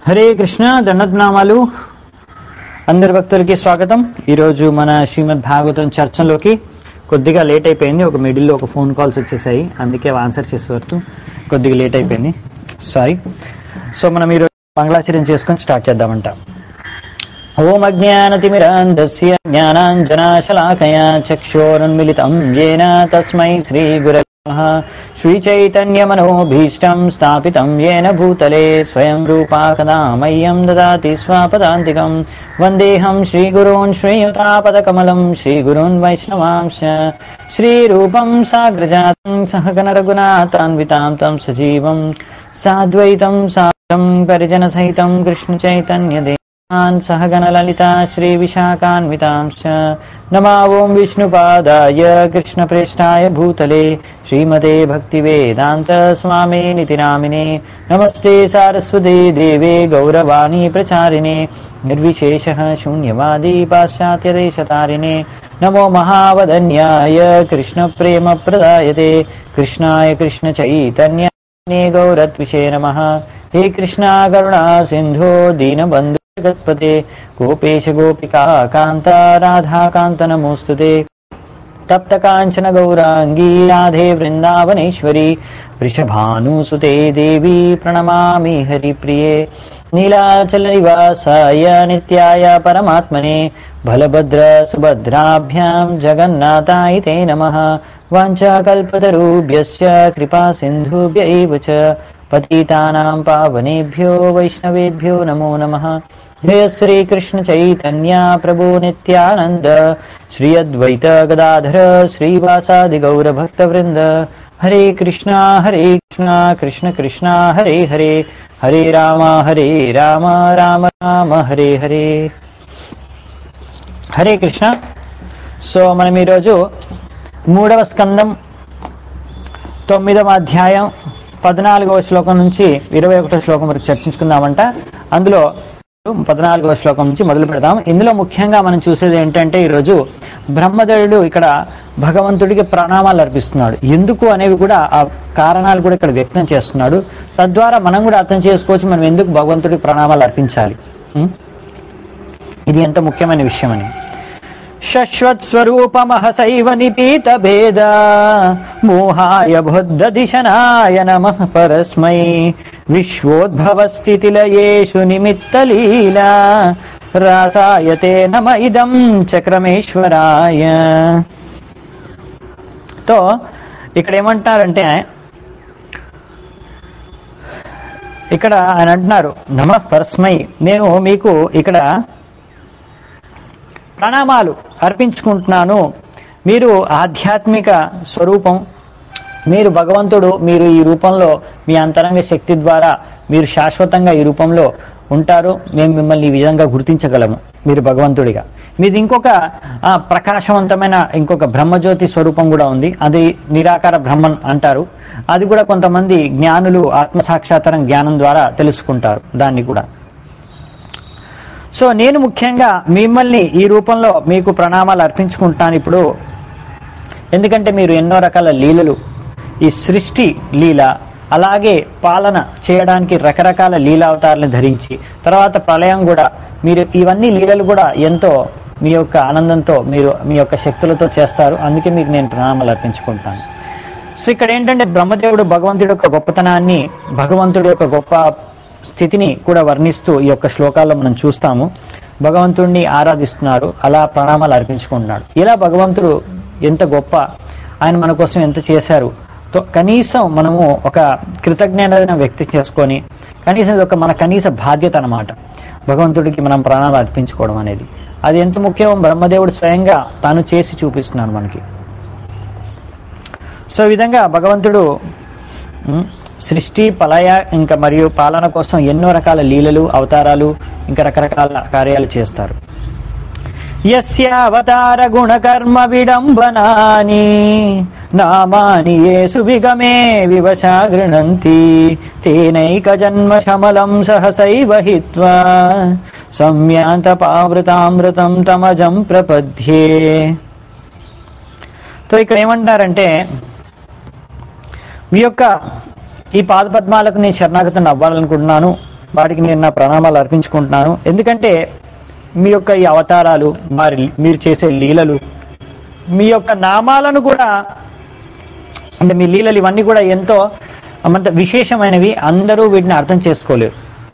హరే కృష్ణ దండనామాలు అందరి భక్తులకి స్వాగతం ఈరోజు మన శ్రీమద్ భాగవతం చర్చలోకి కొద్దిగా లేట్ అయిపోయింది ఒక మిడిల్లో ఒక ఫోన్ కాల్స్ వచ్చేసాయి అందుకే ఆన్సర్ చేసే వరకు కొద్దిగా లేట్ అయిపోయింది సారీ సో మనం ఈరోజు మంగళాచర్యం చేసుకొని స్టార్ట్ చేద్దామంట ఓం అజ్ఞానతిమిరాంధస్య జ్ఞానాంజనాశలాకయా చక్షోరున్మిలితం येन తస్మై శ్రీగురవే నమః శ్రీచైతన్యమనోభీష్టం స్థాపితం येन భూతలే స్వయం రూపా కదా మह्यं దదాతి స్వాపదాంతికం వందేహం శ్రీగురూన్ శ్రీయుతాపదకమలం శ్రీగురూన్ వైష్ణవాంశ శ్రీరూపం సాగ్రజాతం సహగణరఘునాథాన్వితాం తం సజీవం సాద్వైతం సారం పరిజనసహితం కృష్ణచైతన్యదే सहगणललिता श्रीविशाखान्वितांश्च नमा ॐ विष्णुपादाय कृष्णप्रेष्ठाय भूतले श्रीमते भक्तिवेदान्तस्वामिनिति नामिने नमस्ते सारस्वते देवे गौरवाणी प्रचारिणे निर्विशेषः शून्यवादी पाश्चात्यदेशतारिणे नमो महावदन्याय कृष्णप्रेमप्रदायते कृष्णाय कृष्णचैतन्याय गौरत्विषे नमः हे कृष्णा करुणा सिन्धो दीनबन्धु जगत्पते गोपेश गोपिका कान्ता राधाकान्त नमोऽस्तुते तप्त काञ्चन गौराङ्गी राधे वृन्दावनेश्वरी वृषभानुसुते देवी प्रणमामि हरिप्रिये नीलाचलनिवासाय नित्याय परमात्मने बलभद्र सुभद्राभ्यां जगन्नाथाय ते नमः वाञ्छाकल्पतरुभ्यश्च कृपा सिन्धुभ्य एव च पतितानां पावनेभ्यो वैष्णवेभ्यो नमो नमः जय श्रीकृष्ण चैतन्य प्रभु नित्यानन्द श्री अद्वैत गदाधर श्रीवासादि गौरभक्तवृन्द हरे कृष्णा हरे कृष्णा कृष्ण कृष्णा हरे हरे हरे राम हरे राम राम राम హరే హరే హరే కృష్ణ సో మనం ఈరోజు మూడవ స్కందం తొమ్మిదవ అధ్యాయం పద్నాలుగవ శ్లోకం నుంచి ఇరవై ఒకటో శ్లోకం వరకు చర్చించుకుందామంట అందులో పద్నాలుగవ శ్లోకం నుంచి మొదలు పెడదాం ఇందులో ముఖ్యంగా మనం చూసేది ఏంటంటే ఈరోజు బ్రహ్మదేవుడు ఇక్కడ భగవంతుడికి ప్రణామాలు అర్పిస్తున్నాడు ఎందుకు అనేవి కూడా ఆ కారణాలు కూడా ఇక్కడ వ్యక్తం చేస్తున్నాడు తద్వారా మనం కూడా అర్థం చేసుకోవచ్చు మనం ఎందుకు భగవంతుడికి ప్రణామాలు అర్పించాలి ఉం? ఇది ఎంత ముఖ్యమైన విషయం అని శశ్వత్స్వరూపమహసైవ నిపీత భేద మోహాయ బుద్ధదిశనాయ నమ పరస్మై విశ్వోద్భవస్థితిలయేషు నిమిత్తలీలా రాసాయతే నమ ఇదం చక్రమేశ్వరాయ తో ఇక్కడ ఏమంటారంటే ఇక్కడ ఆయన అంటున్నారు నమ పరస్మై నేను మీకు ఇక్కడ ప్రణామాలు అర్పించుకుంటున్నాను మీరు ఆధ్యాత్మిక స్వరూపం మీరు భగవంతుడు మీరు ఈ రూపంలో మీ అంతరంగ శక్తి ద్వారా మీరు శాశ్వతంగా ఈ రూపంలో ఉంటారు మేము మిమ్మల్ని ఈ విధంగా గుర్తించగలము మీరు భగవంతుడిగా మీది ఇంకొక ఆ, ప్రకాశవంతమైన ఇంకొక బ్రహ్మజ్యోతి స్వరూపం కూడా ఉంది అది నిరాకార బ్రహ్మన్ అంటారు అది కూడా కొంతమంది జ్ఞానులు ఆత్మసాక్షాత్కారం జ్ఞానం ద్వారా తెలుసుకుంటారు దాన్ని కూడా సో నేను ముఖ్యంగా మిమ్మల్ని ఈ రూపంలో మీకు ప్రణామాలు అర్పించుకుంటాను ఇప్పుడు ఎందుకంటే మీరు ఎన్నో రకాల లీలలు ఈ సృష్టి లీల అలాగే పాలన చేయడానికి రకరకాల లీలావతారాలను ధరించి తర్వాత ప్రళయం కూడా మీరు ఇవన్నీ లీలలు కూడా ఎంతో మీ యొక్క ఆనందంతో మీరు మీ యొక్క శక్తులతో చేస్తారు అందుకే మీకు నేను ప్రణామాలు అర్పించుకుంటాను సో ఇక్కడ ఏంటంటే బ్రహ్మదేవుడు భగవంతుడి యొక్క గొప్పతనాన్ని భగవంతుడి యొక్క గొప్ప స్థితిని కూడా వర్ణిస్తూ ఈ యొక్క శ్లోకాల్లో మనం చూస్తాము భగవంతుడిని ఆరాధిస్తున్నారు అలా ప్రణామాలు అర్పించుకుంటున్నాడు ఇలా భగవంతుడు ఎంత గొప్ప ఆయన మన కోసం ఎంత చేశారు తో కనీసం మనము ఒక కృతజ్ఞతను వ్యక్తి చేసుకొని కనీసం ఇది ఒక మన కనీస బాధ్యత అన్నమాట భగవంతుడికి మనం ప్రాణాలు అర్పించుకోవడం అనేది అది ఎంత ముఖ్యం బ్రహ్మదేవుడు స్వయంగా తాను చేసి చూపిస్తున్నాడు మనకి సో ఈ విధంగా భగవంతుడు ఉమ్, సృష్టి పలయ ఇంకా మరియు పాలన కోసం ఎన్నో రకాల లీలలు అవతారాలు ఇంకా రకరకాల కార్యాలు చేస్తారు యస్యావతార గుణకర్మ విడంబనాని నామాని యేసు విగమే వివశా గృణంతి తేనైక జన్మ శమలం సహసైవ హిత్వా సంయాంత పావృతామృతం తమజం ప్రపద్యే తో ఇక్కడ ఏమంటారంటే మీ యొక్క ఈ పాదపద్మాలకు నేను శరణాగతిని అవ్వాలనుకుంటున్నాను వాటికి నేను నా ప్రణామాలు అర్పించుకుంటున్నాను ఎందుకంటే మీ యొక్క ఈ అవతారాలు మరి మీరు చేసే లీలలు మీ యొక్క నామాలను కూడా అంటే మీ లీలలు ఇవన్నీ కూడా ఎంతో అంటే విశేషమైనవి అందరూ వీటిని అర్థం చేసుకోలేరు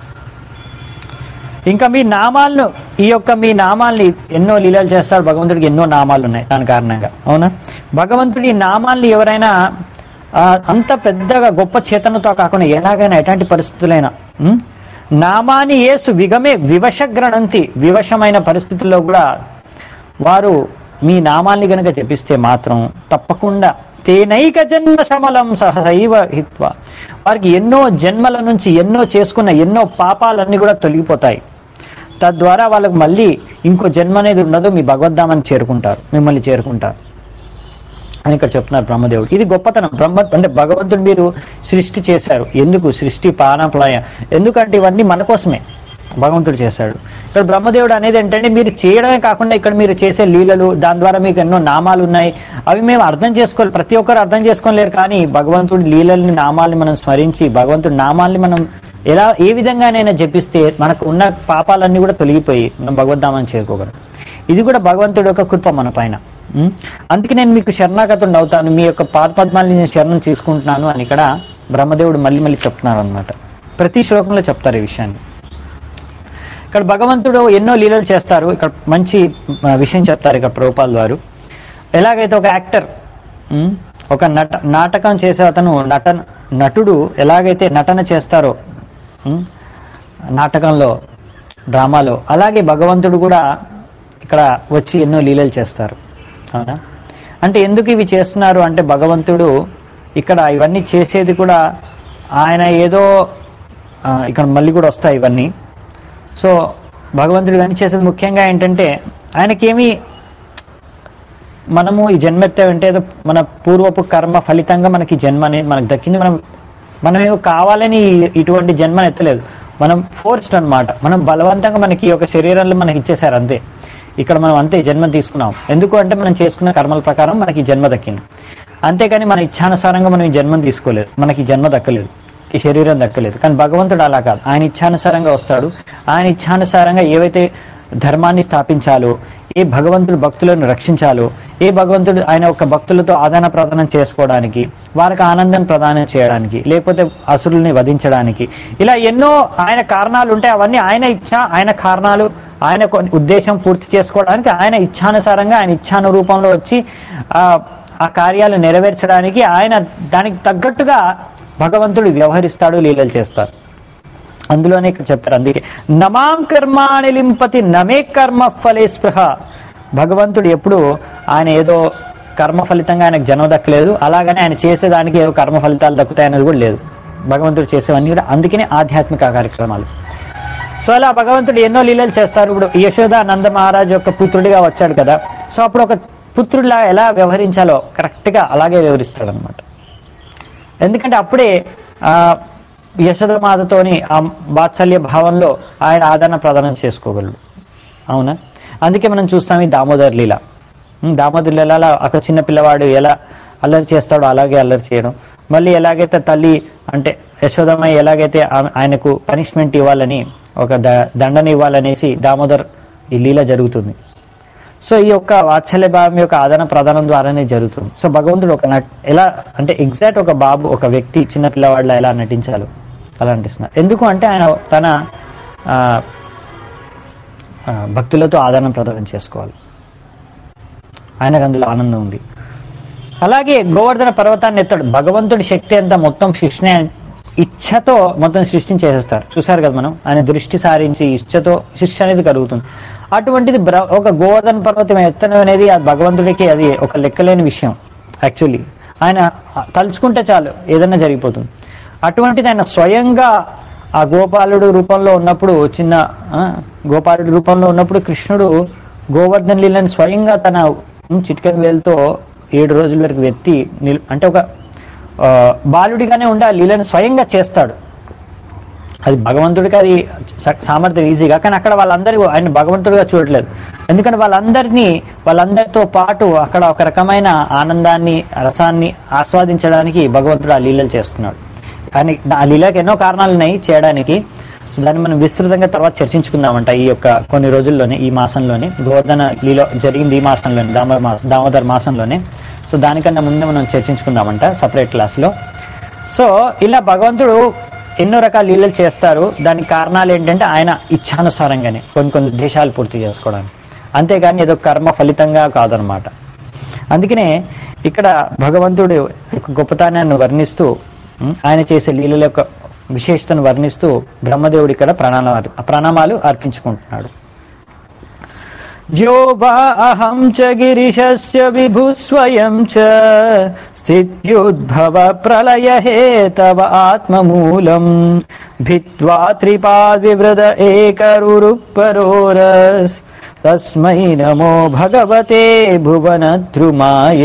ఇంకా మీ నామాలను ఈ యొక్క మీ నామాల్ని ఎన్నో లీలలు చేస్తాడు భగవంతుడికి ఎన్నో నామాలు ఉన్నాయి దాని కారణంగా అవునా భగవంతుడి నామాల్ని ఎవరైనా ఆ, అంత పెద్దగా గొప్ప చేతనతో కాకుండా ఎలాగైనా ఎలాంటి పరిస్థితులైనా ఉం? నామాని ఏసు విగమే వివశగ్రణంతి వివశమైన పరిస్థితుల్లో కూడా వారు మీ నామాల్ని గనక జపిస్తే మాత్రం తప్పకుండా తేనైక జన్మ శమలం సహసైవ హిత్వ వారికి ఎన్నో జన్మల నుంచి ఎన్నో చేసుకున్న ఎన్నో పాపాలన్నీ కూడా తొలగిపోతాయి తద్వారా వాళ్ళకు మళ్ళీ ఇంకో జన్మ అనేది ఉండదు మీ భగవద్ధామని చేరుకుంటారు మిమ్మల్ని చేరుకుంటారు అని ఇక్కడ చెప్తున్నారు బ్రహ్మదేవుడు ఇది గొప్పతనం బ్రహ్మ అంటే భగవంతుడు మీరు సృష్టి చేశారు ఎందుకు సృష్టి పానప్లయ ఎందుకంటే ఇవన్నీ మన కోసమే భగవంతుడు చేశాడు ఇక్కడ బ్రహ్మదేవుడు అనేది ఏంటంటే మీరు చేయడమే కాకుండా ఇక్కడ మీరు చేసే లీలలు దాని ద్వారా మీకు ఎన్నో నామాలు ఉన్నాయి అవి మేము అర్థం చేసుకోవాలి ప్రతి ఒక్కరు అర్థం చేసుకోలేరు కానీ భగవంతుడి లీలల్ని నామాల్ని మనం స్మరించి భగవంతుడి నామాల్ని మనం ఎలా ఏ విధంగానైనా జపిస్తే మనకు ఉన్న పాపాలన్నీ కూడా తొలగిపోయి మనం భగవద్ధామని చేరుకోగలం ఇది కూడా భగవంతుడి యొక్క కృప మన పైన ఉం? అందుకే నేను మీకు శరణాగతుడు అవుతాను మీ యొక్క పాదపద్మాల్ని నేను శరణం తీసుకుంటున్నాను అని ఇక్కడ బ్రహ్మదేవుడు మళ్ళీ మళ్ళీ చెప్తున్నారు అనమాట ప్రతి శ్లోకంలో చెప్తారు ఈ విషయాన్ని ఇక్కడ భగవంతుడు ఎన్నో లీలలు చేస్తారు ఇక్కడ మంచి ఆ, విషయం చెప్తారు ఇక్కడ ప్రభుపాల్ వారు ఎలాగైతే ఒక యాక్టర్ ఉం, ఒక నట నాటకం చేసే అతను నటన నటుడు ఎలాగైతే నటన చేస్తారో ఉం, నాటకంలో డ్రామాలో అలాగే భగవంతుడు కూడా ఇక్కడ వచ్చి ఎన్నో లీలలు చేస్తారు అవునా అంటే ఎందుకు ఇవి చేస్తున్నారు అంటే భగవంతుడు ఇక్కడ ఇవన్నీ చేసేది కూడా ఆయన ఏదో ఆ, ఇక్కడ మళ్ళీ కూడా వస్తాయి ఇవన్నీ సో భగవంతుడు ఇవన్నీ చేసేది ముఖ్యంగా ఏంటంటే ఆయనకేమీ మనము ఈ జన్మ ఎత్తామంటే ఏదో మన పూర్వపు కర్మ ఫలితంగా మనకి ఈ జన్మ అనేది మనకు దక్కింది మనం మనం ఏదో కావాలని ఈ- ఇటువంటి జన్మను ఎత్తలేదు మనం ఫోర్స్డ్ అన్నమాట మనం బలవంతంగా మనకి ఒక శరీరంలో మనకి ఇచ్చేసారు అంతే ఇక్కడ మనం అంతే జన్మ తీసుకున్నాం ఎందుకు అంటే మనం చేసుకున్న కర్మల ప్రకారం మనకి ఈ జన్మ దక్కింది అంతేకాని మన ఇచ్ఛానుసారంగా మనం ఈ జన్మను తీసుకోలేదు మనకి ఈ జన్మ దక్కలేదు ఈ శరీరం దక్కలేదు కానీ భగవంతుడు అలా కాదు ఆయన ఇచ్ఛానుసారంగా వస్తాడు ఆయన ఇచ్ఛానుసారంగా ఏవైతే ధర్మాన్ని స్థాపించాలో ఏ భగవంతుడు భక్తులను రక్షించాలో ఏ భగవంతుడు ఆయన ఒక భక్తులతో ఆదాన ప్రదానం చేసుకోవడానికి వారికి ఆనందం ప్రదానం చేయడానికి లేకపోతే అసురుల్ని వధించడానికి ఇలా ఎన్నో ఆయన కారణాలు ఉంటాయి అవన్నీ ఆయన ఇచ్చ ఆయన కారణాలు ఆయన కొన్ని ఉద్దేశం పూర్తి చేసుకోవడానికి ఆయన ఇచ్ఛానుసారంగా ఆయన ఇచ్ఛాను రూపంలో వచ్చి ఆ ఆ కార్యాలు నెరవేర్చడానికి ఆయన దానికి తగ్గట్టుగా భగవంతుడు వ్యవహరిస్తాడు లీలలు చేస్తాడు అందులోనే ఇక్కడ చెప్తారు అందుకే నమాం కర్మాణి లింపతి నమే కర్మ ఫలే స్పృహ భగవంతుడు ఎప్పుడు ఆయన ఏదో కర్మ ఫలితంగా ఆయనకు జన్మ దక్కలేదు అలాగని ఆయన చేసేదానికి ఏదో కర్మ ఫలితాలు దక్కుతాయి అనేది కూడా లేదు భగవంతుడు చేసేవన్నీ కూడా అందుకనే ఆధ్యాత్మిక కార్యక్రమాలు సో అలా భగవంతుడు ఎన్నో లీలలు చేస్తారు ఇప్పుడు యశోద నంద మహారాజు యొక్క పుత్రుడిగా వచ్చాడు కదా సో అప్పుడు ఒక పుత్రుడిలా ఎలా వ్యవహరించాలో కరెక్ట్గా అలాగే వివరిస్తాడు అనమాట ఎందుకంటే అప్పుడే ఆ యశోదమాతతోని ఆ వాత్సల్య భావంలో ఆయన ఆదరణ ప్రదానం చేసుకోగలడు అవునా అందుకే మనం చూస్తాం ఈ దామోదర్ లీల ఉమ్, దామోదర్ లీలలో ఒక చిన్న పిల్లవాడు ఎలా అల్లరి చేస్తాడో అలాగే అల్లరి చేయడం మళ్ళీ ఎలాగైతే తల్లి అంటే యశోదమ్మ ఎలాగైతే ఆ- ఆయనకు పనిష్మెంట్ ఇవ్వాలని ఒక ద దండన ఇవ్వాలనేసి దామోదర్ ఈ లీల జరుగుతుంది సో ఈ యొక్క వాత్సల్య భావం యొక్క ఆదాన ప్రదానం ద్వారానే జరుగుతుంది సో భగవంతుడు ఒక నట్ ఎలా అంటే ఎగ్జాక్ట్ ఒక బాబు ఒక వ్యక్తి చిన్న పిల్లవాడిలా ఎలా నటించాలో అలా నటిస్తున్నారు ఎందుకు అంటే ఆయన తన ఆ, ఆ, భక్తులతో ఆదానం ప్రదానం చేసుకోవాలి ఆయనకు అందులో ఆనందం ఉంది అలాగే గోవర్ధన పర్వతాన్ని ఎత్తాడు భగవంతుడి శక్తి అంతా మొత్తం సృష్టి ఇచ్ఛతో మొత్తం సృష్టిని చేసేస్తారు చూసారు కదా మనం ఆయన దృష్టి సారించి ఇచ్ఛతో సృష్టి అనేది కలుగుతుంది అటువంటిది బ్ర- ఒక గోవర్ధన పర్వతం ఎత్తడం అనేది ఆ భగవంతుడికి అది ఒక లెక్కలేని విషయం యాక్చువల్లీ ఆయన తలుచుకుంటే చాలు ఏదైనా జరిగిపోతుంది అటువంటిది ఆయన స్వయంగా ఆ గోపాలుడు రూపంలో ఉన్నప్పుడు చిన్న ఆ, గోపాలుడి రూపంలో ఉన్నప్పుడు కృష్ణుడు గోవర్ధన్ లీలని స్వయంగా తన ఉమ్, చిటికెన వేలుతో ఏడు రోజుల వరకు వెత్తి నిల్ అంటే ఒక ఆ, బాలుడిగానే ఉండి ఆ లీలను స్వయంగా చేస్తాడు అది భగవంతుడికి అది స- సామర్థ్యం ఈజీగా కానీ అక్కడ వాళ్ళందరూ ఆయన భగవంతుడిగా చూడట్లేదు ఎందుకంటే వాళ్ళందరినీ వాళ్ళందరితో పాటు అక్కడ ఒక రకమైన ఆనందాన్ని రసాన్ని ఆస్వాదించడానికి భగవంతుడు ఆ లీలలు చేస్తున్నాడు కానీ ఆ లీలకి ఎన్నో కారణాలు ఉన్నాయి చేయడానికి సో దాన్ని మనం విస్తృతంగా తర్వాత చర్చించుకుందామంట ఈ యొక్క కొన్ని రోజుల్లోనే ఈ మాసంలోనే గోవర్ధన లీలో జరిగింది ఈ మాసంలోనే దామోదర మాసం దామోదర మాసంలోనే సో దానికన్నా ముందే మనం చర్చించుకుందామంట సపరేట్ క్లాస్లో సో ఇలా భగవంతుడు ఎన్నో రకాల లీలలు చేస్తారు దానికి కారణాలు ఏంటంటే ఆయన ఇచ్ఛానుసారంగానే కొన్ని కొన్ని దేశాలు పూర్తి చేసుకోవడానికి అంతేగాని ఏదో కర్మ ఫలితంగా కాదనమాట అందుకనే ఇక్కడ భగవంతుడు యొక్క గొప్పతనాన్ని వర్ణిస్తూ ఉం, ఆయన చేసే లీలల యొక్క విశేషతను వర్ణిస్తూ బ్రహ్మదేవుడు ఇక్కడ ప్రణామాలు ప్రణామాలు అర్పించుకుంటున్నాడు जो वा अहं च गिरिशस्य विभुः स्वयं च स्थित्युद्भव प्रलयहेतव आत्ममूलम् भित्त्वा त्रिपाद्विवृद एकरुरुपरोरस् तस्मै नमो भगवते भुवनद्रुमाय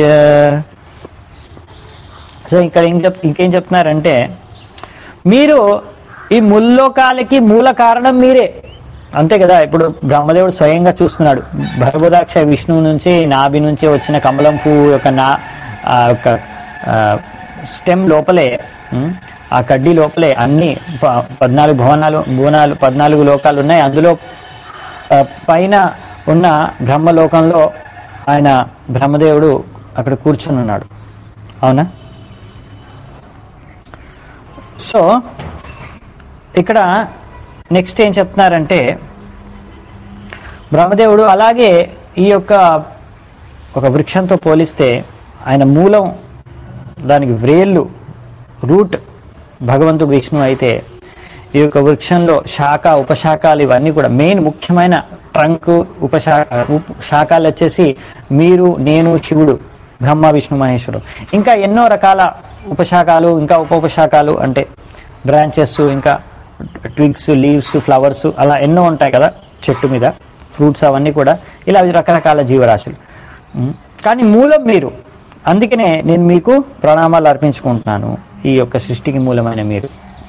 సో ఇక్కడ ఏం చెప్ ఇంకేం చెప్తున్నారంటే మీరు ఈ ముల్లోకాలకి మూల కారణం మీరే అంతే కదా ఇప్పుడు బ్రహ్మదేవుడు స్వయంగా చూస్తున్నాడు భగవదాక్ష విష్ణువు నుంచి నాభి నుంచి వచ్చిన కమలం పువ్వు యొక్క నా ఆ యొక్క స్టెమ్ లోపలే ఉమ్, ఆ కడ్డీ లోపలే అన్ని ప- పద్నాలుగు భవనాలు భువనాలు పద్నాలుగు లోకాలు ఉన్నాయి అందులో ఆ, పైన ఉన్న బ్రహ్మలోకంలో ఆయన బ్రహ్మదేవుడు అక్కడ కూర్చుని ఉన్నాడు అవునా సో ఇక్కడ నెక్స్ట్ ఏం చెప్తున్నారంటే బ్రహ్మదేవుడు అలాగే ఈ యొక్క ఒక వృక్షంతో పోలిస్తే ఆయన మూలం దానికి వ్రేళ్ళు రూట్ భగవంతుడు విష్ణు అయితే ఈ యొక్క వృక్షంలో శాఖ ఉపశాఖలు ఇవన్నీ కూడా మెయిన్ ముఖ్యమైన ట్రంక్ ఉపశాఖ ఉప్ శాఖలు వచ్చేసి మీరు నేను శివుడు బ్రహ్మ విష్ణు మహేశ్వరుడు ఇంకా ఎన్నో రకాల ఉపశాఖలు ఇంకా ఉప ఉపశాఖలు అంటే బ్రాంచెస్ ఇంకా ట్విగ్స్ లీవ్స్ ఫ్లవర్స్ అలా ఎన్నో ఉంటాయి కదా చెట్టు మీద ఫ్రూట్స్ అవన్నీ కూడా ఇలా రకరకాల జీవరాశులు ఉమ్. కానీ మూలం మీరు అందుకనే నేను మీకు ప్రణామాలు అర్పించుకుంటున్నాను ఈ యొక్క సృష్టికి మూలమైన మీరు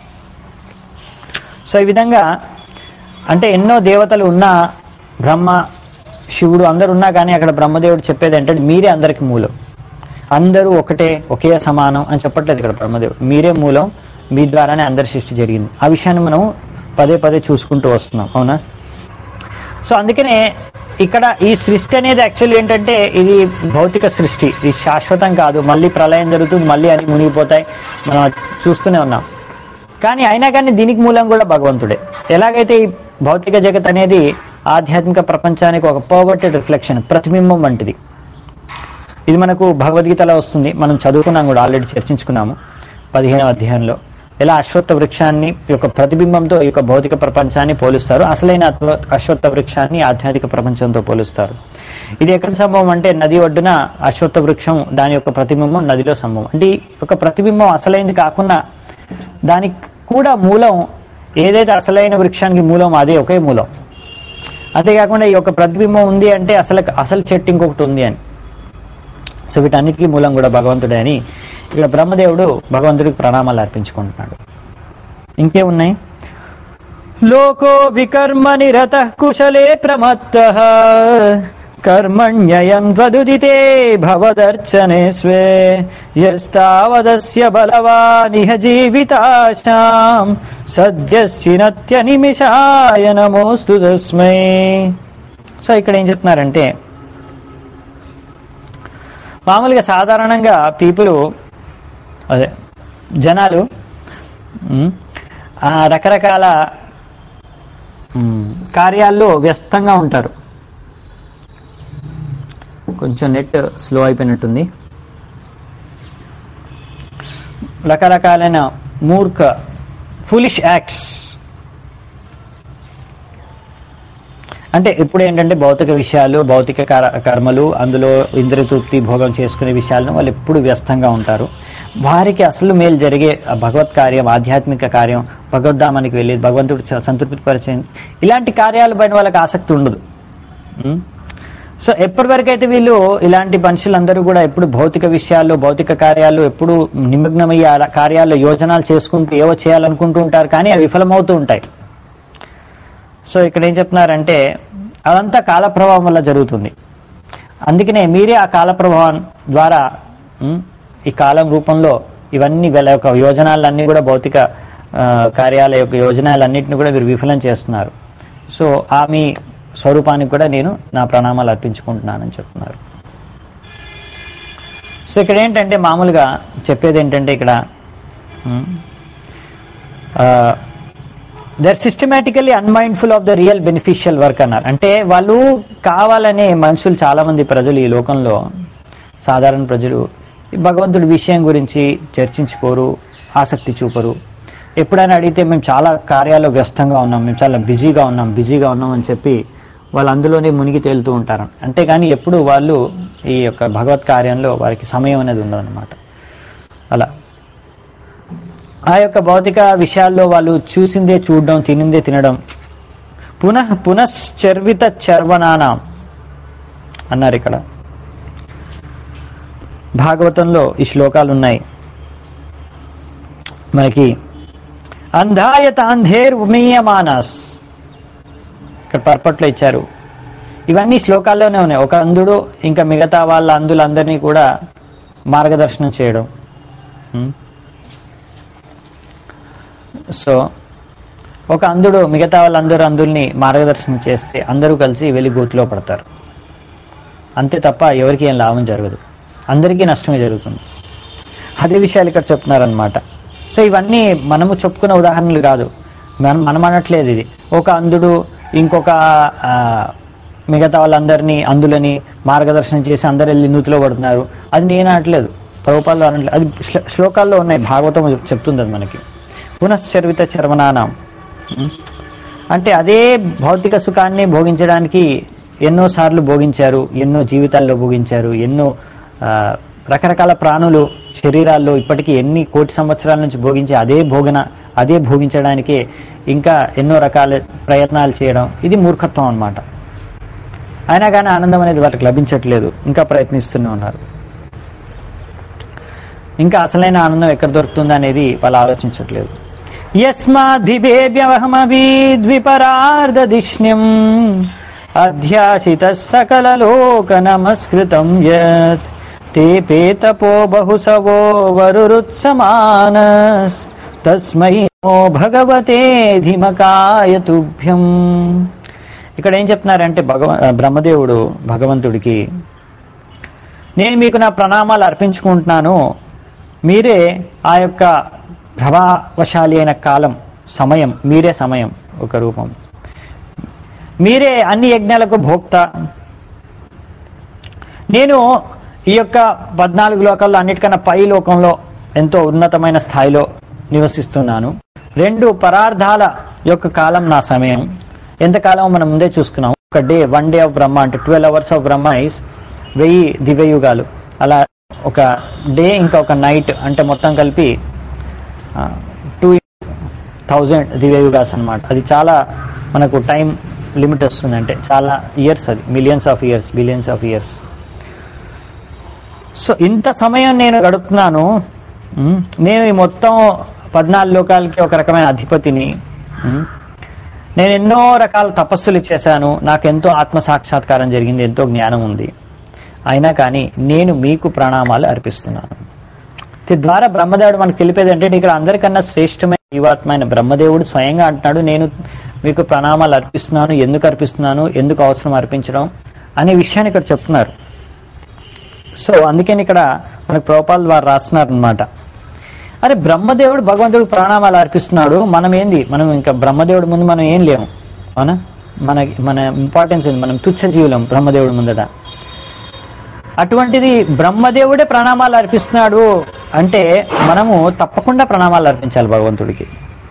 సో ఈ విధంగా అంటే ఎన్నో దేవతలు ఉన్నా బ్రహ్మ శివుడు అందరు ఉన్నా కానీ అక్కడ బ్రహ్మదేవుడు చెప్పేది ఏంటంటే మీరే అందరికి మూలం అందరూ ఒకటే ఒకే సమానం అని చెప్పట్లేదు ఇక్కడ బ్రహ్మదేవుడు మీరే మూలం మీ ద్వారానే అందరి సృష్టి జరిగింది ఆ విషయాన్ని మనం పదే పదే చూసుకుంటూ వస్తున్నాం అవునా సో అందుకనే ఇక్కడ ఈ సృష్టి అనేది యాక్చువల్లీ ఏంటంటే ఇది భౌతిక సృష్టి ఇది శాశ్వతం కాదు మళ్ళీ ప్రళయం జరుగుతుంది మళ్ళీ అన్ని మునిగిపోతాయి మనం చూస్తూనే ఉన్నాం కానీ అయినా కానీ దీనికి మూలం కూడా భగవంతుడే ఎలాగైతే ఈ భౌతిక జగత్ అనేది ఆధ్యాత్మిక ప్రపంచానికి ఒక పోగొట్టెడ్ రిఫ్లెక్షన్ ప్రతిబింబం వంటిది ఇది మనకు భగవద్గీతలో వస్తుంది మనం చదువుకున్నాం కూడా ఆల్రెడీ చర్చించుకున్నాము పదిహేనవ అధ్యాయంలో ఎలా అశ్వత్థ వృక్షాన్ని ఈ యొక్క ప్రతిబింబంతో ఈ యొక్క భౌతిక ప్రపంచాన్ని పోలుస్తారు అసలైన అత్వ- అశ్వత్థ వృక్షాన్ని ఆధ్యాత్మిక ప్రపంచంతో పోలుస్తారు ఇది ఎక్కడ సంభవం అంటే నది ఒడ్డున అశ్వత్థ వృక్షం దాని యొక్క ప్రతిబింబం నదిలో సంభవం అంటే ఈ యొక్క ప్రతిబింబం అసలైంది కాకుండా దానికి కూడా మూలం ఏదైతే అసలైన వృక్షానికి మూలం అదే ఒకే మూలం అంతేకాకుండా ఈ యొక్క ప్రతిబింబం ఉంది అంటే అసలు అసలు చెట్టు ఇంకొకటి ఉంది అని సో వీటన్నిటికీ మూలం కూడా భగవంతుడే అని ఇక్కడ బ్రహ్మదేవుడు భగవంతుడికి ప్రణామాలు అర్పించుకుంటున్నాడు ఇంకేమున్నాయి లోకో వికర్మ నిరత కుశలే ప్రమత్త కర్మణ్యయం వదుదితే భవదర్చనే స్వే యస్తావదస్య బలవానిహ జీవితాశాం సద్యశ్చినత్య నిమిషాయ నమోస్తు తస్మై సో ఇక్కడ ఏం చెప్తున్నారంటే మామూలుగా సాధారణంగా పీపుల్ అదే జనాలు ఉమ్, ఆ రకరకాల ఉమ్, కార్యాల్లో వ్యస్తంగా ఉంటారు కొంచెం నెట్ స్లో అయిపోయినట్టుంది రకరకాలైన మూర్ఖ ఫులిష్ యాక్ట్స్ అంటే ఇప్పుడు ఏంటంటే భౌతిక విషయాలు భౌతిక కర- కర్మలు అందులో ఇంద్రియ తృప్తి భోగం చేసుకునే విషయాలను వాళ్ళు ఎప్పుడు వ్యస్తంగా ఉంటారు వారికి అసలు మేలు జరిగే ఆ భగవత్ కార్యం ఆధ్యాత్మిక కార్యం భగవద్ధామానికి వెళ్ళి భగవంతుడు స- సంతృప్తి పరిచయం ఇలాంటి కార్యాల పైన వాళ్ళకి ఆసక్తి ఉండదు ఉం? సో ఎప్పటి వరకు అయితే వీళ్ళు ఇలాంటి మనుషులందరూ కూడా ఎప్పుడు భౌతిక విషయాల్లో భౌతిక కార్యాలు ఎప్పుడు నిమగ్నమయ్యే ఆ కార్యాల్లో యోజనాలు చేసుకుంటూ ఏవో చేయాలనుకుంటూ ఉంటారు కానీ అవి విఫలమవుతూ ఉంటాయి సో ఇక్కడ ఏం చెప్తున్నారంటే అదంతా కాల ప్రభావం వల్ల జరుగుతుంది అందుకనే మీరే ఆ కాల ప్రభావం ద్వారా ఉమ్, ఈ కాలం రూపంలో ఇవన్నీ వీళ్ళ యొక్క యోజనాలన్నీ కూడా భౌతిక ఆ, కార్యాల యొక్క యోజనాలన్నింటినీ కూడా మీరు విఫలం చేస్తున్నారు సో ఆ మీ స్వరూపానికి కూడా నేను నా ప్రణామాలు అర్పించుకుంటున్నానని చెప్తున్నారు సో ఇక్కడ ఏంటంటే మామూలుగా చెప్పేది ఏంటంటే ఇక్కడ they're systematically unmindful of the real beneficial work అన్నారు అంటే వాళ్ళు కావాలనే మనుషులు చాలామంది ప్రజలు ఈ లోకంలో సాధారణ ప్రజలు ఈ భగవంతుడి విషయం గురించి చర్చించుకోరు ఆసక్తి చూపరు ఎప్పుడైనా అడిగితే మేము చాలా కార్యాల్లో వ్యస్తంగా ఉన్నాం మేము చాలా బిజీగా ఉన్నాం బిజీగా ఉన్నాం అని చెప్పి వాళ్ళు అందులోనే మునిగి తేలుతూ ఉంటారు అంతేగాని ఎప్పుడు వాళ్ళు ఈ యొక్క భగవత్ కార్యంలో వారికి సమయం అనేది ఉండదన్నమాట అలా ఆ యొక్క భౌతిక విషయాల్లో వాళ్ళు చూసిందే చూడడం తినిందే తినడం పునః పునశ్చర్విత చర్వనానాం అన్నారు ఇక్కడ భాగవతంలో ఈ శ్లోకాలు ఉన్నాయి మనకి అంధాయ తాంధేర్ ఉమీయమానస్ ఇక్కడ పర్పట్లో ఇచ్చారు ఇవన్నీ శ్లోకాల్లోనే ఉన్నాయి ఒక అంధుడు ఇంకా మిగతా వాళ్ళ అందులందరినీ కూడా మార్గదర్శనం చేయడం ఉం? సో ఒక అంధుడు మిగతా వాళ్ళందరూ అందుల్ని మార్గదర్శనం చేస్తే అందరూ కలిసి వెళ్ళి గోతిలో పడతారు అంతే తప్ప ఎవరికి ఏం లాభం జరగదు అందరికీ నష్టమే జరుగుతుంది అదే విషయాలు ఇక్కడ చెప్తున్నారనమాట సో ఇవన్నీ మనము చెప్పుకున్న ఉదాహరణలు కాదు మనం మనం అనట్లేదు ఇది ఒక అంధుడు ఇంకొక ఆ, మిగతా వాళ్ళందరినీ అందులని మార్గదర్శనం చేసి అందరు వెళ్ళి నూతిలో పడుతున్నారు అది నేను అనట్లేదు ప్రభుపాలు అనట్లేదు అది శ్లో- శ్లోకాల్లో ఉన్నాయి భాగవతం చెప్తుంది అది మనకి పునశ్చర్విత చర్వనానం ఉం? అంటే అదే భౌతిక సుఖాన్ని భోగించడానికి ఎన్నో సార్లు భోగించారు ఎన్నో జీవితాల్లో భోగించారు ఎన్నో ఆ, రకరకాల ప్రాణులు శరీరాల్లో ఇప్పటికీ ఎన్ని కోటి సంవత్సరాల నుంచి భోగించే అదే భోగన అదే భోగించడానికే ఇంకా ఎన్నో రకాల ప్రయత్నాలు చేయడం ఇది మూర్ఖత్వం అన్నమాట అయినా కానీ ఆనందం అనేది వారికి లభించట్లేదు ఇంకా ప్రయత్నిస్తూనే ఉన్నారు ఇంకా అసలైన ఆనందం ఎక్కడ దొరుకుతుంది అనేది వాళ్ళు ఆలోచించట్లేదు యస్మాద్విపరార్ధదిష్ణ్యం అధ్యాసిత సకలలోక నమస్కృతం యత్ తే పేతపో బహుసవో వరురుత్సమానస్ తస్మై నమో భగవతే ధిమకాయ తుభ్యం ఇక్కడ ఏం చెప్తున్నారంటే భగవ బ్రహ్మదేవుడు భగవంతుడికి నేను మీకు నా ప్రణామాలు అర్పించుకుంటున్నాను మీరే ఆ యొక్క ప్రభావశాలి అయిన కాలం సమయం మీరే సమయం ఒక రూపం మీరే అన్ని యజ్ఞాలకు భోక్త నేను ఈ యొక్క పద్నాలుగు లోకాల్లో అన్నిటికన్నా పై లోకంలో ఎంతో ఉన్నతమైన స్థాయిలో నివసిస్తున్నాను రెండు పరార్థాల యొక్క కాలం నా సమయం ఎంతకాలం మనం ముందే చూసుకున్నాం ఒక day one day of Brahma అంటే twelve hours of Brahma is వెయ్యి దివ్యయుగాలు అలా ఒక డే ఇంకా ఒక నైట్ అంటే మొత్తం కలిపి టూ థౌజండ్ దివ్యయుగాస్ అన్నమాట అది చాలా మనకు టైం లిమిట్ వస్తుంది అంటే చాలా ఇయర్స్ అది millions of years billions of years so ఇంత సమయం నేను గడుపుతున్నాను ఉమ్, నేను ఈ మొత్తం పద్నాలుగు లోకాలకి ఒక రకమైన అధిపతిని ఉమ్, నేను ఎన్నో రకాల తపస్సులు చేశాను నాకు ఎంతో ఆత్మ సాక్షాత్కారం జరిగింది ఎంతో జ్ఞానం ఉంది అయినా కానీ నేను మీకు ప్రణామాలు అర్పిస్తున్నాను ద్వారా బ్రహ్మదేవుడు మనకు తెలిపేది అంటే ఇక్కడ అందరికన్నా శ్రేష్టమైన జీవాత్మైన బ్రహ్మదేవుడు స్వయంగా అంటున్నాడు నేను మీకు ప్రణామాలు అర్పిస్తున్నాను ఎందుకు అర్పిస్తున్నాను ఎందుకు అవసరం అర్పించడం అనే విషయాన్ని ఇక్కడ చెప్తున్నారు సో అందుకని ఇక్కడ మనకు ప్రోపాల్ వారు రాస్తున్నారు అనమాట అరే బ్రహ్మదేవుడు భగవంతుడు ప్రణామాలు అర్పిస్తున్నాడు మనం ఏంది మనం ఇంకా బ్రహ్మదేవుడి ముందు మనం ఏం లేము అవునా మన మన ఇంపార్టెన్స్ ఏంది మనం తుచ్చ జీవులం బ్రహ్మదేవుడి ముందట అటువంటిది బ్రహ్మదేవుడే ప్రణామాలు అర్పిస్తున్నాడు అంటే మనము తప్పకుండా ప్రణామాలు అర్పించాలి భగవంతుడికి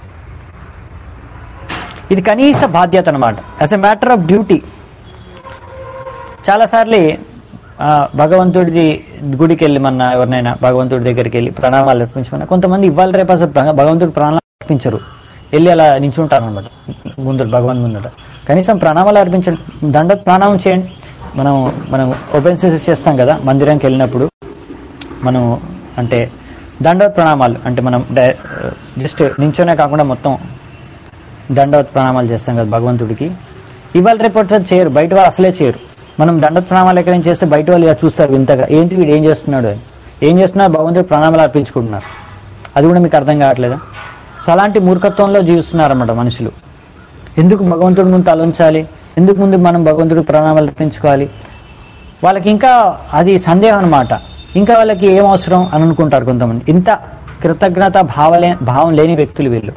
ఇది కనీస బాధ్యత అనమాట as a matter of duty చాలాసార్లు ఆ, భగవంతుడిది గుడికి వెళ్ళి మన ఎవరినైనా భగవంతుడి దగ్గరికి వెళ్ళి ప్రణామాలు అర్పించమన్నా కొంతమంది ఇవాళ రేపు అసలు ప్ర- భగవంతుడి ప్రణామాలు అర్పించరు వెళ్ళి అలా నించుంటారు అనమాట ముందు భగవంతు ముందట కనీసం ప్రణామాలు అర్పించండి దండ ప్రణామం చేయండి మనం మనం ఓపెన్ సెసెస్ చేస్తాం కదా మందిరానికి వెళ్ళినప్పుడు మనం అంటే దండవత్ ప్రణామాలు అంటే మనం డై- జస్ట్ నించోనే కాకుండా మొత్తం దండవత్ ప్రణామాలు చేస్తాం కదా భగవంతుడికి ఇవాళ రేపటి చేయరు బయట వాళ్ళు అసలే చేయరు మనం దండవత్ ప్రణామాలు ఎక్కడ నుంచి చేస్తే బయట వాళ్ళు ఇలా చూస్తారు వింతగా ఏంటి వీడు ఏం చేస్తున్నాడు అని ఏం చేస్తున్నారు భగవంతుడు ప్రణామాలు అర్పించుకుంటున్నారు అది కూడా మీకు అర్థం కావట్లేదా సో అలాంటి మూర్ఖత్వంలో జీవిస్తున్నారన్నమాట మనుషులు ఎందుకు భగవంతుడి ముందు తలంచాలి ఎందుకు ముందు మనం భగవంతుడికి ప్రణామాలు అర్పించుకోవాలి వాళ్ళకి ఇంకా అది సందేహం అనమాట ఇంకా వాళ్ళకి ఏం అవసరం అని అనుకుంటారు కొంతమంది ఇంత కృతజ్ఞత భావలే భావం లేని వ్యక్తులు వీళ్ళు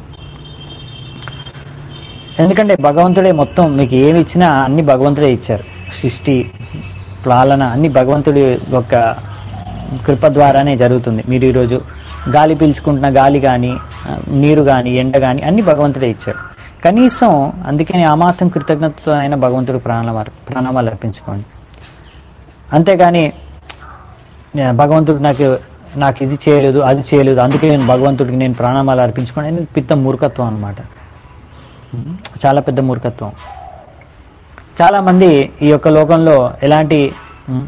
ఎందుకంటే భగవంతుడే మొత్తం మీకు ఏమి ఇచ్చినా అన్ని భగవంతుడే ఇచ్చారు సృష్టి పాలన అన్ని భగవంతుడి యొక్క కృప ద్వారానే జరుగుతుంది మీరు ఈరోజు గాలి పీల్చుకుంటున్న గాలి కానీ నీరు కానీ ఎండ కానీ అన్ని భగవంతుడే ఇచ్చారు కనీసం అందుకని ఆ మాత్రం కృతజ్ఞతతో అయినా భగవంతుడు ప్రాణాలు ప్రాణామాలు అర్పించుకోండి అంతేగాని "నే- భగవంతుడు నాకు నాకు ఇది చేయలేదు అది చేయలేదు అందుకే నేను భగవంతుడికి నేను ప్రాణామాలు అర్పించుకోండి అనేది పెద్ద మూర్ఖత్వం అనమాట చాలా పెద్ద మూర్ఖత్వం చాలామంది ఈ యొక్క లోకంలో ఎలాంటి ఉమ్,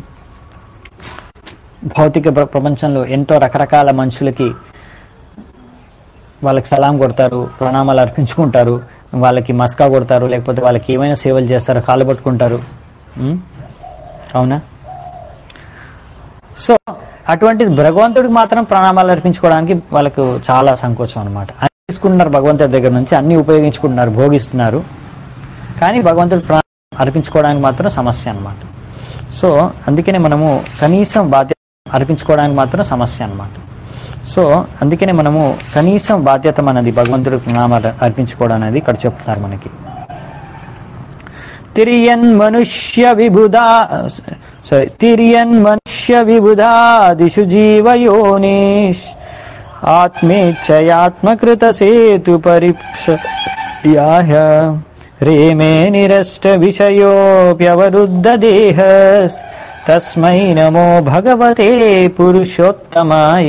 భౌతిక ప్ర- ప్రపంచంలో ఎంతో రకరకాల మనుషులకి వాళ్ళకి సలాం కొడతారు ప్రణామాలు అర్పించుకుంటారు వాళ్ళకి మస్కా కొడతారు లేకపోతే వాళ్ళకి ఏమైనా సేవలు చేస్తారు కాళ్ళు పట్టుకుంటారు ఉమ్, అవునా సో అటువంటిది భగవంతుడికి మాత్రం ప్రణామాలు అర్పించుకోవడానికి వాళ్ళకు చాలా సంకోచం అనమాట అన్ని తీసుకుంటున్నారు భగవంతుడి దగ్గర నుంచి అన్ని ఉపయోగించుకుంటున్నారు భోగిస్తున్నారు కానీ భగవంతుడు ప్రాణం అర్పించుకోవడానికి మాత్రం సమస్య అన్నమాట సో అందుకనే మనము కనీసం బాధ్యత అర్పించుకోవడానికి మాత్రం సమస్య అన్నమాట సో అందుకనే మనము కనీసం బాధ్యత మనది భగవంతుడికి ప్రణామాలు అర్పించుకోవడం అనేది ఇక్కడ చెప్తున్నారు మనకి తిరియన్ మనుష్య విబుధా సారీ తిరియన్ మనుష్య విబుధాదిషు జీవయోనిష్ ఆత్మేచ్ఛయాత్మకృత సేతు పరిప్ష యాహ రేమే నిరష్ట విషయోప్యవరుద్ధ దేహ తస్మై నమో భగవతే పురుషోత్తమాయ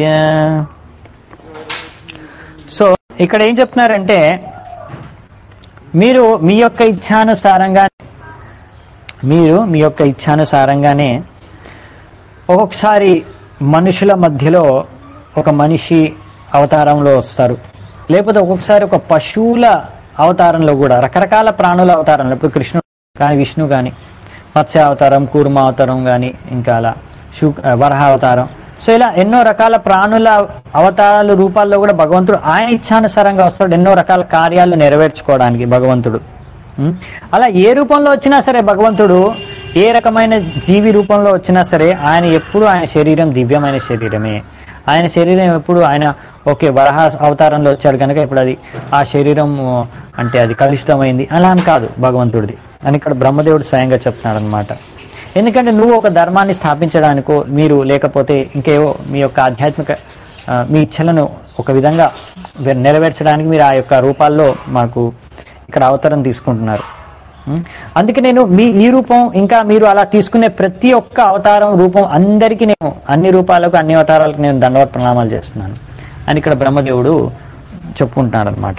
సో ఇక్కడ ఏం చెప్తున్నారంటే మీరు మీ యొక్క ఇచ్ఛానుసారంగా మీరు మీ యొక్క ఇచ్ఛానుసారంగానే ఒక్కొక్కసారి మనుషుల మధ్యలో ఒక మనిషి అవతారంలో వస్తారు లేకపోతే ఒక్కొక్కసారి ఒక పశువుల అవతారంలో కూడా రకరకాల ప్రాణుల అవతారంలో ఇప్పుడు కృష్ణుడు కానీ విష్ణు కానీ మత్స్య అవతారం కూర్మ అవతారం కానీ ఇంకా అలా శు వరహ అవతారం సో ఇలా ఎన్నో రకాల ప్రాణుల అవతారాలు రూపాల్లో కూడా భగవంతుడు ఆయన ఇచ్ఛానుసారంగా వస్తాడు ఎన్నో రకాల కార్యాలు నెరవేర్చుకోవడానికి భగవంతుడు ఉం? అలా ఏ రూపంలో వచ్చినా సరే భగవంతుడు ఏ రకమైన జీవి రూపంలో వచ్చినా సరే ఆయన ఎప్పుడు ఆయన శరీరం దివ్యమైన శరీరమే ఆయన శరీరం ఎప్పుడు ఆయన ఓకే వరహ అవతారంలో వచ్చాడు కనుక ఇప్పుడు అది ఆ శరీరం అంటే అది కలుషితమైంది అలా అని కాదు భగవంతుడిది అని ఇక్కడ బ్రహ్మదేవుడు స్వయంగా చెప్తున్నాడు అనమాట ఎందుకంటే నువ్వు ఒక ధర్మాన్ని స్థాపించడానికో మీరు లేకపోతే ఇంకేవో మీ యొక్క ఆధ్యాత్మిక ఆ, మీ ఇచ్చలను ఒక విధంగా వె- నెరవేర్చడానికి మీరు ఆ యొక్క రూపాల్లో మాకు ఇక్కడ అవతారం తీసుకుంటున్నారు ఉం? అందుకే నేను మీ ఈ రూపం ఇంకా మీరు అలా తీసుకునే ప్రతి ఒక్క అవతారం రూపం అందరికీ నేను అన్ని రూపాలకు అన్ని అవతారాలకు నేను దండవత్ ప్రణామాలు చేస్తున్నాను అని ఇక్కడ బ్రహ్మదేవుడు చెప్పుకుంటున్నాడు అనమాట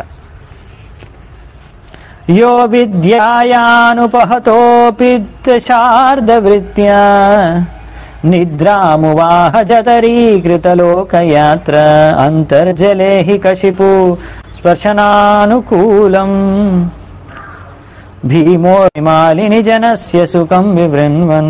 యో విద్యాయానుపహతోపి శార్దవృత్యా నిద్రామువాహ జతరీకృతలోకయాత్ర అంతర్జలే హి కశిపు స్పర్శనానుకూలం భీమో మాలిని జనస్య సుఖం వివృణ్వన్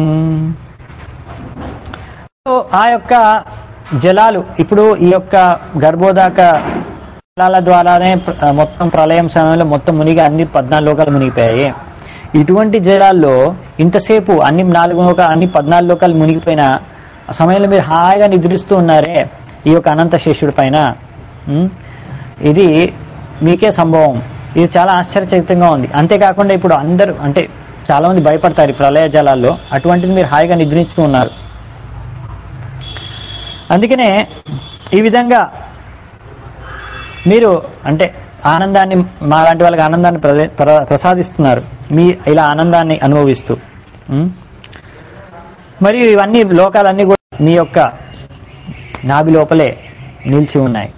సో ఆ యొక్క జలాలు ఇప్పుడు ఈ యొక్క గర్భోదాక జలాల ద్వారానే ప్ర- మొత్తం ప్రళయం సమయంలో మొత్తం మునిగి అన్ని పద్నాలుగు లోకాలు మునిగిపోయాయి ఇటువంటి జలాల్లో ఇంతసేపు అన్ని నాలుగు లోక అన్ని పద్నాలుగు లోకాలు మునిగిపోయిన ఆ సమయంలో మీరు హాయిగా నిద్రిస్తూ ఉన్నారే ఈ యొక్క అనంత శేషుడి పైన ఉమ్, ఇది మీకే సంభవం ఇది చాలా ఆశ్చర్యచకితంగా ఉంది అంతేకాకుండా ఇప్పుడు అందరూ అంటే చాలా మంది భయపడతారు ఈ ప్రళయ జలాల్లో అటువంటిది మీరు హాయిగా నిద్రిస్తూ ఉన్నారు అందుకనే ఈ విధంగా మీరు అంటే ఆనందాన్ని మా లాంటి వాళ్ళకి ఆనందాన్ని ప్రదే- ప్ర- ప్రసాదిస్తున్నారు మీ ఇలా ఆనందాన్ని అనుభవిస్తూ ఉం? మరియు ఇవన్నీ లోకాలన్నీ కూడా మీ యొక్క నాభి లోపలే నిలిచి ఉన్నాయి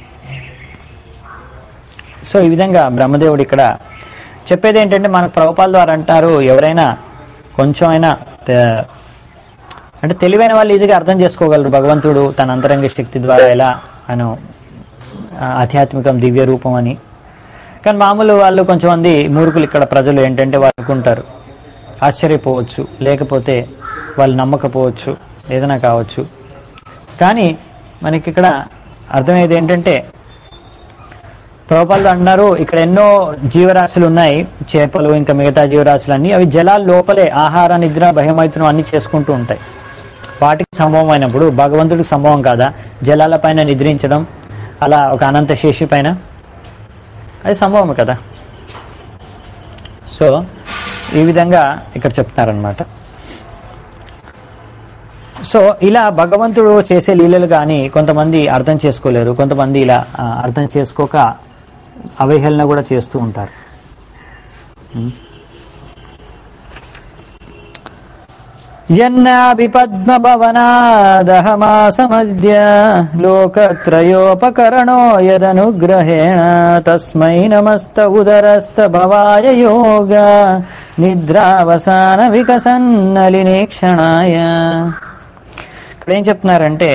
సో ఈ విధంగా బ్రహ్మదేవుడు ఇక్కడ చెప్పేది ఏంటంటే మన ప్రభుపాల ద్వారా అంటారు ఎవరైనా కొంచెం అయినా తే- అంటే తెలివైన వాళ్ళు ఈజీగా అర్థం చేసుకోగలరు భగవంతుడు తన అంతరంగ శక్తి ద్వారా ఎలా ఆయన ఆ, ఆధ్యాత్మికం దివ్య రూపం అని కానీ మామూలు వాళ్ళు కొంచెం మంది మూర్ఖులు ఇక్కడ ప్రజలు ఏంటంటే వాళ్ళు అనుకుంటారు ఆశ్చర్యపోవచ్చు లేకపోతే వాళ్ళు నమ్మకపోవచ్చు ఏదైనా కావచ్చు కానీ మనకి ఇక్కడ అర్థమయ్యేది ఏంటంటే ప్రభుపాలు అన్నారు ఇక్కడ ఎన్నో జీవరాశులు ఉన్నాయి చేపలు ఇంకా మిగతా జీవరాశులు అన్ని అవి జలాల లోపలే ఆహార నిద్ర భయమైతునం అన్ని చేసుకుంటూ ఉంటాయి వాటికి సంభవం అయినప్పుడు భగవంతుడికి సంభవం కాదా జలాల పైన నిద్రించడం అలా ఒక అనంత శేషి పైన అది సంభవం కదా సో ఈ విధంగా ఇక్కడ చెప్తున్నారనమాట సో ఇలా భగవంతుడు చేసే లీలలు కానీ కొంతమంది అర్థం చేసుకోలేరు కొంతమంది ఇలా ఆ, అర్థం చేసుకోక అవహేళన కూడా చేస్తూ ఉంటారు ఉం. యన్నాభిపద్మభవనాదహమాసమద్య లోకత్రయోపకరణో యదనుగ్రహేణ తస్మై నమస్త ఉదరస్థ భవాయ యోగ నిద్రావసాన వికసన్నలినేక్షణాయ ఇక్కడ ఏం చెప్తున్నారంటే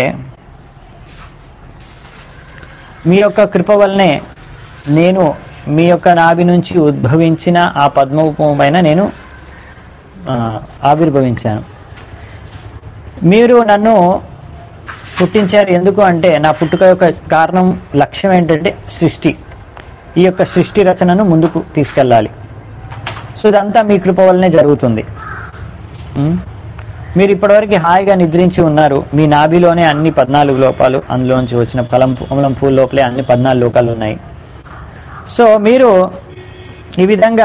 మీ యొక్క కృప వల్లనే నేను మీ యొక్క నాభి నుంచి ఉద్భవించిన ఆ పద్మరూపం పైన నేను ఆ, ఆవిర్భవించాను మీరు నన్ను పుట్టించారు ఎందుకు అంటే నా పుట్టుక యొక్క కారణం లక్ష్యం ఏంటంటే సృష్టి ఈ యొక్క సృష్టి రచనను ముందుకు తీసుకెళ్ళాలి సో ఇదంతా మీ కృప వల్లనే జరుగుతుంది ఉం? మీరు ఇప్పటివరకు హాయిగా నిద్రించి ఉన్నారు మీ నాభిలోనే అన్ని పద్నాలుగు లోపాలు అందులోంచి వచ్చిన కలం కమలం పూల లోపలే అన్ని పద్నాలుగు లోకాలు ఉన్నాయి సో మీరు ఈ విధంగా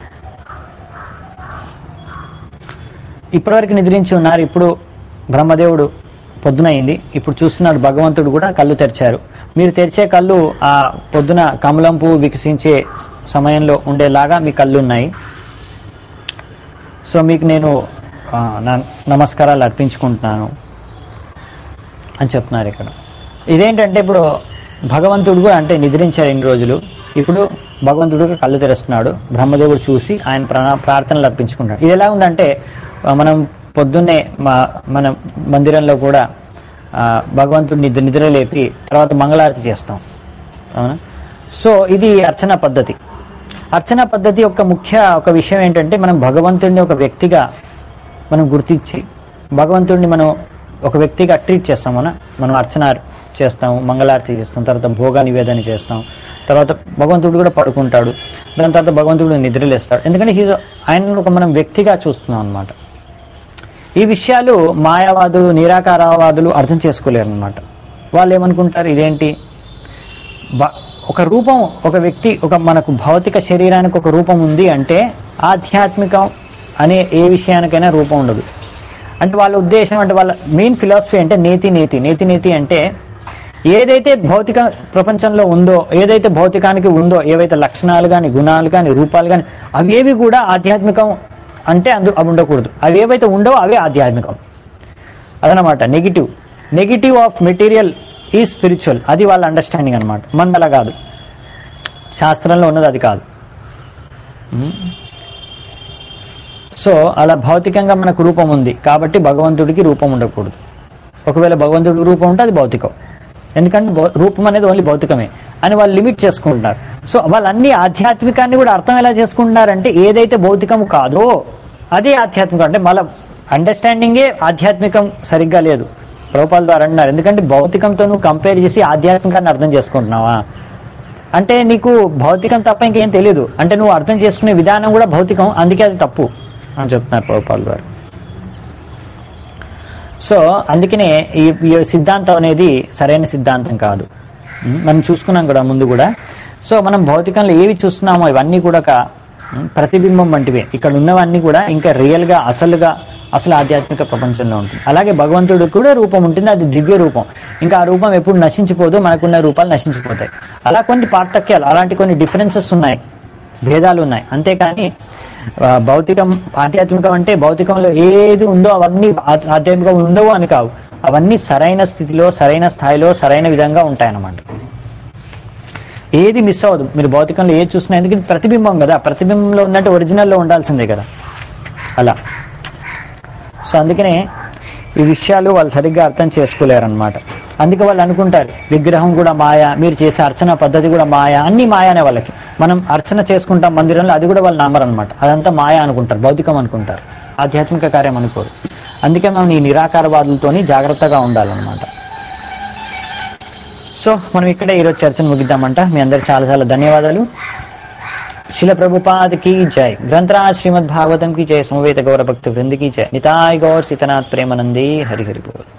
ఇప్పటివరకు నిద్రించి ఉన్నారు ఇప్పుడు బ్రహ్మదేవుడు పొద్దునయింది ఇప్పుడు చూస్తున్నాడు భగవంతుడు కూడా కళ్ళు తెరిచారు మీరు తెరిచే కళ్ళు ఆ పొద్దున కమలం పువ్వు వికసించే సమయంలో ఉండేలాగా మీ కళ్ళు ఉన్నాయి సో మీకు నేను ఆ, నా నమస్కారాలు అర్పించుకుంటున్నాను అని చెప్తున్నారు ఇక్కడ ఇదేంటంటే ఇప్పుడు భగవంతుడు కూడా అంటే నిద్రించారు ఇన్ని రోజులు ఇప్పుడు భగవంతుడు కూడా కళ్ళు తెరుస్తున్నాడు బ్రహ్మదేవుడు చూసి ఆయన ప్రా ప్రార్థనలు అర్పించుకుంటాడు ఇది ఎలా ఉందంటే ఆ, మనం పొద్దున్నే మా మన మందిరంలో కూడా ఆ, భగవంతుడు నిద్ర నిద్ర లేపి తర్వాత మంగళారతి చేస్తాం అవునా సో ఇది అర్చన పద్ధతి అర్చన పద్ధతి యొక్క ముఖ్య ఒక విషయం ఏంటంటే మనం భగవంతుడిని ఒక వ్యక్తిగా మనం గుర్తించి భగవంతుడిని మనం ఒక వ్యక్తిగా ట్రీట్ చేస్తాం మన మనం అర్చన చేస్తాం మంగళారతి చేస్తాం తర్వాత భోగా నివేదన చేస్తాం తర్వాత భగవంతుడు కూడా పడుకుంటాడు దాని తర్వాత భగవంతుడు నిద్రలేస్తాడు ఎందుకంటే హీజ్ ఆయన ఒక మనం వ్యక్తిగా చూస్తున్నాం అనమాట ఈ విషయాలు మాయావాదులు నిరాకారవాదులు అర్థం చేసుకోలేరు అనమాట వాళ్ళు ఏమనుకుంటారు ఇదేంటి బ- ఒక రూపం ఒక వ్యక్తి ఒక మనకు భౌతిక శరీరానికి ఒక రూపం ఉంది అంటే ఆధ్యాత్మికం అనే ఏ విషయానికైనా రూపం ఉండదు అంటే వాళ్ళ ఉద్దేశం అంటే వాళ్ళ మెయిన్ ఫిలాసఫీ అంటే నేతి నేతి నేతి నేతి అంటే ఏదైతే భౌతిక ప్రపంచంలో ఉందో ఏదైతే భౌతికానికి ఉందో ఏవైతే లక్షణాలు కానీ గుణాలు కానీ రూపాలు కానీ అవేవి కూడా ఆధ్యాత్మికం అంటే అందు అవి ఉండకూడదు అవి ఏవైతే ఉండవో అవే ఆధ్యాత్మికం అదనమాట నెగిటివ్ నెగిటివ్ ఆఫ్ మెటీరియల్ ఈ స్పిరిచువల్ అది వాళ్ళ అండర్స్టాండింగ్ అనమాట మన అలా కాదు శాస్త్రంలో ఉన్నది అది కాదు సో అలా భౌతికంగా మనకు రూపం ఉంది కాబట్టి భగవంతుడికి రూపం ఉండకూడదు ఒకవేళ భగవంతుడికి రూపం ఉంటే అది భౌతికం ఎందుకంటే భౌ- రూపం అనేది ఓన్లీ భౌతికమే అని వాళ్ళు లిమిట్ చేసుకుంటున్నారు సో వాళ్ళన్ని ఆధ్యాత్మికాన్ని కూడా అర్థం ఎలా చేసుకుంటున్నారంటే ఏదైతే భౌతికం కాదో అదే ఆధ్యాత్మికం అంటే మళ్ళీ అండర్స్టాండింగే ఆధ్యాత్మికం సరిగ్గా లేదు ప్రభుపాల ద్వారా అంటున్నారు ఎందుకంటే భౌతికంతో నువ్వు కంపేర్ చేసి ఆధ్యాత్మికాన్ని అర్థం చేసుకుంటున్నావా అంటే నీకు భౌతికం తప్ప ఇంకేం తెలియదు అంటే నువ్వు అర్థం చేసుకునే విధానం కూడా భౌతికం అందుకే అది తప్పు అని చెప్తున్నారు ప్రభుపాల్ గారు సో అందుకనే ఈ ఈ సిద్ధాంతం అనేది సరైన సిద్ధాంతం కాదు ఉం, మనం చూసుకున్నాం కూడా ముందు కూడా సో మనం భౌతికంలో ఏవి చూస్తున్నామో ఇవన్నీ కూడా ఒక ఉం, ప్రతిబింబం వంటివే ఇక్కడ ఉన్నవన్నీ కూడా ఇంకా రియల్గా అసలుగా అసలు ఆధ్యాత్మిక ప్రపంచంలో ఉంటుంది అలాగే భగవంతుడికి కూడా రూపం ఉంటుంది అది దివ్య రూపం ఇంకా ఆ రూపం ఎప్పుడు నశించిపోదు మనకున్న రూపాలు నశించిపోతాయి అలా కొన్ని పార్థక్యాలు అలాంటి కొన్ని డిఫరెన్సెస్ ఉన్నాయి భేదాలు ఉన్నాయి అంతేకాని ఆ, భౌతికం ఆధ్యాత్మికం అంటే భౌతికంలో ఏది ఉందో అవన్నీ ఆ- ఆధ్యాత్మికం ఉండవు అని కావు అవన్నీ సరైన స్థితిలో సరైన స్థాయిలో సరైన విధంగా ఉంటాయన్నమాట ఏది మిస్ అవ్వదు మీరు భౌతికంలో ఏది చూసినా ఎందుకంటే ప్రతిబింబం కదా ప్రతిబింబంలో ఉందంటే ఒరిజినల్లో ఉండాల్సిందే కదా అలా సో అందుకనే ఈ విషయాలు వాళ్ళు సరిగ్గా అర్థం చేసుకోలేరన్నమాట అందుకే వాళ్ళు అనుకుంటారు విగ్రహం కూడా మాయ మీరు చేసే అర్చన పద్ధతి కూడా మాయ అన్ని మాయానే వాళ్ళకి మనం అర్చన చేసుకుంటాం మందిరంలో అది కూడా వాళ్ళు నమ్మరు అనమాట అదంతా మాయ అనుకుంటారు భౌతికం అనుకుంటారు ఆధ్యాత్మిక కార్యం అనుకోరు అందుకే మనం ఈ నిరాకారవాదులతోని జాగ్రత్తగా ఉండాలన్నమాట సో మనం ఇక్కడే ఈరోజు చర్చను ముగిద్దామంట మీ అందరికి చాలా చాలా ధన్యవాదాలు శిల ప్రభుపాద్ की जय ग्रंथराज श्रीमद् भागवतम की जय समवेत गौर भक्त वृंद की जय निताय गौर सीतनाथ प्रेमानंदी हरि हरि बोल